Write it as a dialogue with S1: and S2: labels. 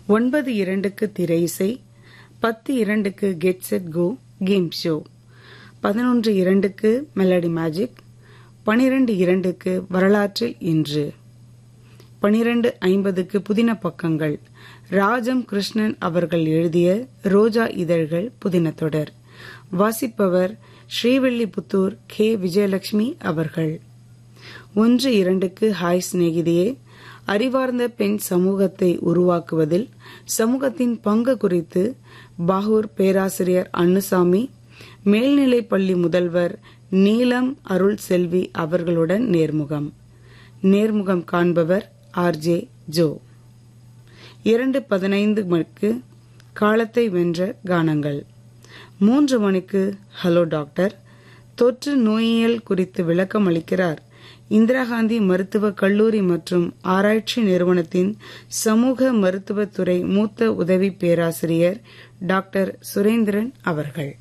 S1: ஒன்பது இரண்டுக்கு திரை இசை பத்து இரண்டுக்கு get set go game show பதினொன்று இரண்டுக்கு மெலடி மேஜிக் பனிரெண்டு இரண்டுக்கு வரலாற்றில் இன்று பனிரெண்டு ஐம்பதுக்கு புதின பக்கங்கள் ராஜம் கிருஷ்ணன் அவர்கள் எழுதிய ரோஜா இதழ்கள் புதின தொடர் வாசிப்பவர் ஸ்ரீவில்லிபுத்தூர் கே விஜயலட்சுமி அவர்கள் ஒன்று இரண்டுக்கு ஹாய் சிநேகிதியே அறிவார்ந்த பெண் சமூகத்தை உருவாக்குவதில் சமூகத்தின் பங்கு குறித்து பாகூர் பேராசிரியர் அன்னுசாமி மேல்நிலைப் பள்ளி முதல்வர் நீலம் அருள் செல்வி அவர்களுடன் நேர்முகம் நேர்முகம் காண்பவர் ஆர் ஜே ஜோ இரண்டு பதினைந்து மணிக்கு காலத்தை வென்ற கானங்கள் மூன்று மணிக்கு ஹலோ டாக்டர் தொற்று நோயியல் குறித்து விளக்கம் அளிக்கிறார் இந்திரா காந்தி மருத்துவக் கல்லூரி மற்றும் ஆராய்ச்சி நிறுவனத்தின் சமூக மருத்துவத்துறை மூத்த உதவி பேராசிரியர் டாக்டர் சுரேந்திரன் அவர்கள்